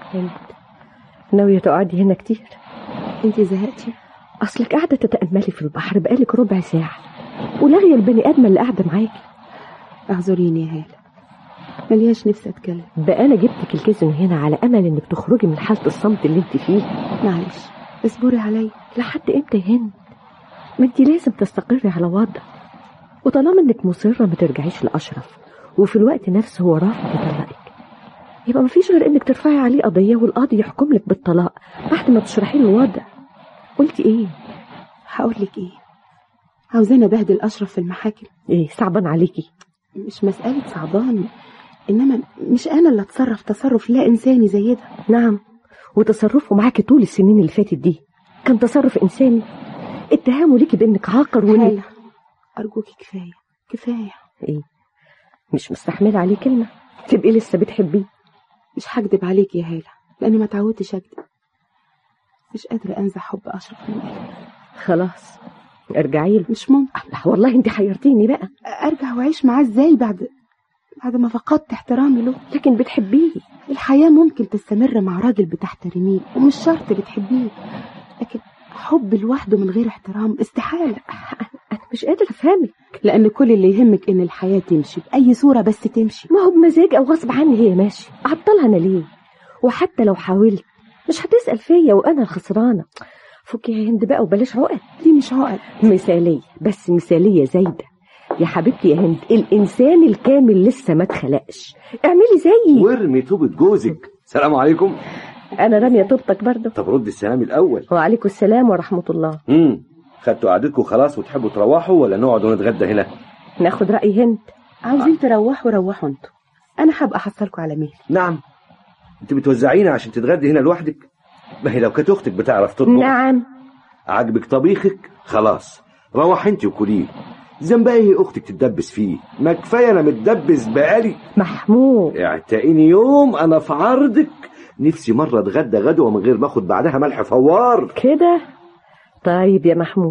هند ناوية تقعدي هنا كتير انت زهقتي أصلك قاعدة تتأملي في البحر بقالك ربع ساعة ولاغية البني آدمة اللي قاعدة معاكي اعذريني يا هالة ملياش نفسي اتكلم بقى أنا جبتك الكيزن هنا على أمل إنك تخرجي من حالة الصمت اللي أنت فيه معلش اصبري عليا لحد إمتى يا هند ما أنت لازم تستقري على وضع وطالما إنك مصرة ما ترجعيش لأشرف وفي الوقت نفسه هو رافض يطلقك يبقى مفيش غير إنك ترفعي عليه قضية والقاضي يحكم لك بالطلاق بعد ما تشرحي له الوضع قلتي إيه؟ هقول لك ايه عاوزاني ابهدل اشرف في المحاكم إيه صعبان عليكي مش مسألة صعبان انما مش انا اللي اتصرف تصرف لا انساني زي ده نعم وتصرفه معاكي طول السنين اللي فاتت دي كان تصرف إنساني اتهامه ليكي بإنك عاقر وإنك هالة ارجوكي كفاية كفاية إيه مش مستحملة عليه كلمة تبقي لسه بتحبيه مش هكدب عليك يا هالة لاني ما تعودتش اكدب مش قادرة انزع حب اشرف من قلبي خلاص ارجعي له مش ممكن الله والله انت حيرتيني بقى ارجع واعيش معاه ازاي بعد بعد ما فقدت احترامي له لكن بتحبيه الحياة ممكن تستمر مع راجل بتحترميه ومش شرط بتحبيه لكن حب لوحده من غير احترام استحالة انا مش قادرة افهمك لأن كل اللي يهمك إن الحياة تمشي بأي صورة بس تمشي ما هو بمزاج او غصب عني هي ماشي اعطلها انا ليه وحتى لو حاولت مش هتسأل فيا وانا الخسرانة فكي يا هند بقى وبلاش عقد دي مش عقد مثالية بس مثالية زايدة يا حبيبتي يا هند الإنسان الكامل لسه ما اتخلقش اعملي زيي وارمي طوبة جوزك السلام عليكم أنا رامية طوبتك برضه طب رد السلام الأول وعليكم السلام ورحمة الله امم خدتوا قعدتكم خلاص وتحبوا تروحوا ولا نقعد ونتغدى هنا ناخد رأي هند عاوزين تروحوا روحوا انتوا أنا هبقى أحصلكوا على مهلي نعم انت بتوزعينا عشان تتغدي هنا لوحدك ما هي لو كانت اختك بتعرف تطبخ نعم عاجبك طبيخك خلاص روح انت وكليه ذنبها ايه اختك تتدبس فيه ما كفايه انا متدبس بقالي محمود اعتقيني يوم انا في عرضك نفسي مره اتغدى غدوه من غير ما اخد بعدها ملح فوار كده طيب يا محمود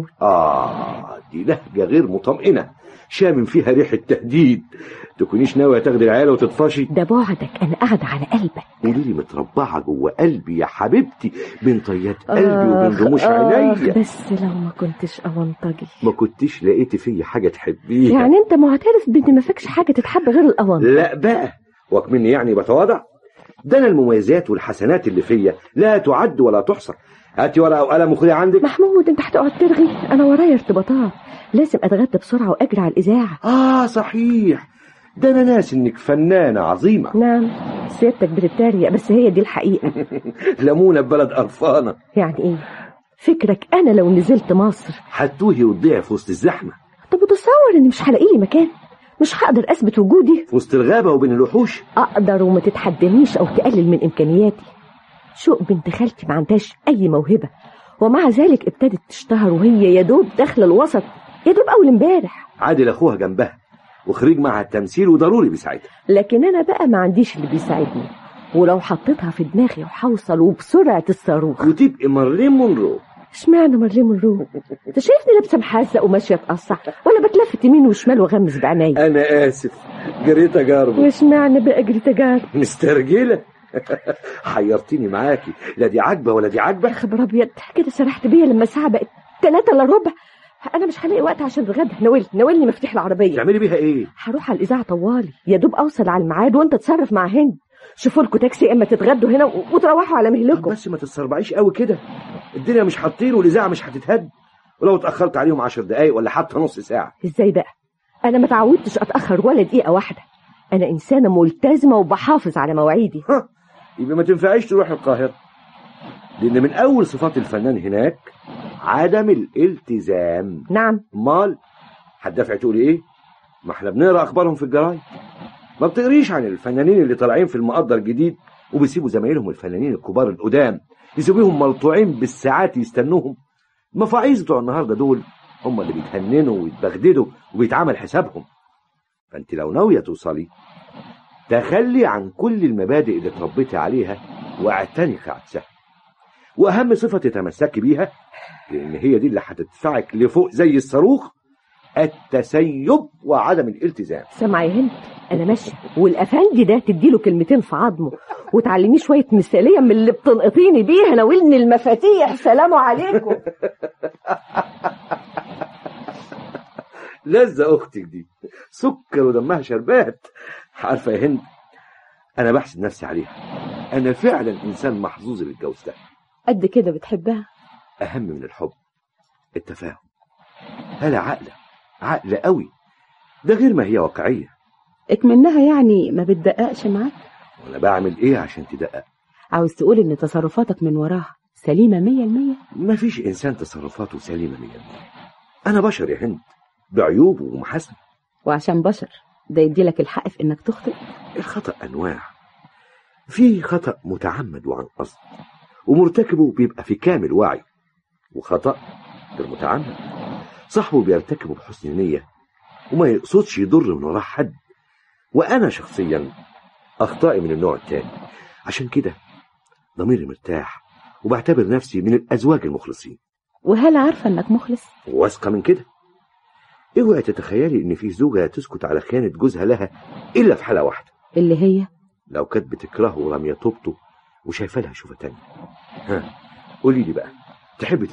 اه دي لهجه غير مطمئنه شامم فيها ريحه تهديد تكونيش ناويه تاخدي العيله وتطفشي ده بعدك أنا قاعدة على قلبك قولي لي متربعه جوه قلبي يا حبيبتي بين طيات قلبي وبين آخ، رموش آخ، عينيا بس لو ما كنتش أونطجي ما كنتش لقيتي فيا حاجه تحبيها يعني أنت معترف بإن ما فيكش حاجة تتحب غير الأونطة لا بقى وكمني يعني بتواضع ده انا المميزات والحسنات اللي فيا لا تعد ولا تحصى هاتي ورقه وقلم وخدي عندك محمود أنت هتقعد ترغي أنا ورايا ارتباطات لازم أتغدى بسرعة وأجري على الإذاعة اه صحيح ده انا ناس انك فنانه عظيمه نعم سيادتك بتتريق بس هي دي الحقيقة لمونه ببلد قرفانه يعني إيه فكرك أنا لو نزلت مصر هتوهي وتضيعي في وسط الزحمه طب وتصور إني مش هلاقي لي مكان مش هقدر أثبت وجودي في وسط الغابه وبين الوحوش أقدر وما تتحدانيش أو تقلل من إمكانياتي شوق بنت خالتي ما عندهاش أي موهبة ومع ذلك ابتدت تشتهر وهي يا دوب داخلة الوسط يا دوب أول امبارح عادل اخوها جنبها وخريج معها التمثيل وضروري بيساعدها لكن أنا بقى ما عنديش اللي بيساعدني ولو حطيتها في دماغي وحوصل وبسرعة الصاروخ وتبقي مريم مونرو اشمعنى مارلين مونرو انت شايفني لابسه محزق وماشيه تقصع ولا بتلفت يمين وشمال واغمز بعينيا انا اسف جريت اجاربه واشمعنى بقى اجري تجارب مسترجله حيرتيني معاكي لا دي عاجبه ولا دي عاجبه يا خبر ابيض كده سرحت بيا لما الساعه بقت ثلاثة الا ربع انا مش هلاقي وقت عشان الغدا ناولني ناولني مفتاح العربيه تعملي بيها ايه هروح على الاذاعه طوالي يا دوب اوصل على الميعاد وانت تصرف مع هند شوفوا لكم تاكسي اما تتغدوا هنا و- وتروحوا على مهلكم بس ما تتسربعيش قوي كده الدنيا مش هتطير والاذاعه مش هتتهد ولو اتاخرت عليهم عشر دقايق ولا حتى نص ساعه ازاي بقى انا ما تعودتش اتاخر ولا دقيقه واحده انا انسانه ملتزمه وبحافظ على مواعيدي ها يبقى ما تنفعيش تروح القاهره لان من اول صفات الفنان هناك عدم الالتزام نعم امال هتدافع تقولي ايه ما احنا بنقرا اخبارهم في الجرايد ما بتقريش عن الفنانين اللي طالعين في المقدر الجديد وبيسيبوا زمايلهم الفنانين الكبار القدام يسيبوهم ملطوعين بالساعات يستنوهم المفاعيز بتوع النهارده دول هم اللي بيتهننوا ويتبغددوا وبيتعمل حسابهم فانت لو ناويه توصلي تخلي عن كل المبادئ اللي اتربيتي عليها واعتنقي عكسها واهم صفه تتمسكي بيها لان هي دي اللي هتدفعك لفوق زي الصاروخ التسيب وعدم الالتزام سامعة يا هند انا ماشيه والافندي ده تديله كلمتين في عظمه وتعلميه شويه مثاليه من اللي بتنقطيني بيها ناولني المفاتيح سلام عليكم لذة اختك دي سكر ودمها شربات عارفه يا هند انا بحسد نفسي عليها انا فعلا انسان محظوظ اللي اتجوزتها قد كده بتحبها اهم من الحب التفاهم هلا عقله عقله قوي ده غير ما هي واقعيه اكمنها يعني ما بتدققش معاك وانا بعمل ايه عشان تدقق عاوز تقول ان تصرفاتك من وراها سليمة مية المية مفيش انسان تصرفاته سليمه مية المية انا بشر يا هند بعيوب ومحاسن وعشان بشر ده يديلك الحق في انك تخطئ الخطأ أنواع في خطأ متعمد وعن قصد ومرتكبه بيبقى في كامل وعي وخطأ غير متعمد صاحبه بيرتكبه بحسن نية وما يقصدش يضر من وراه حد وأنا شخصيا أخطائي من النوع التاني عشان كده ضميري مرتاح وبعتبر نفسي من الأزواج المخلصين وهل عارفة انك مخلص واثقة من كده اوعي تتخيلي ان في زوجة تسكت على خيانة جوزها لها الا في حالة واحدة اللي هي لو كانت بتكرهه ورمية طوبته وشايفة لها شوفة تانية ها قولي لي بقى تحب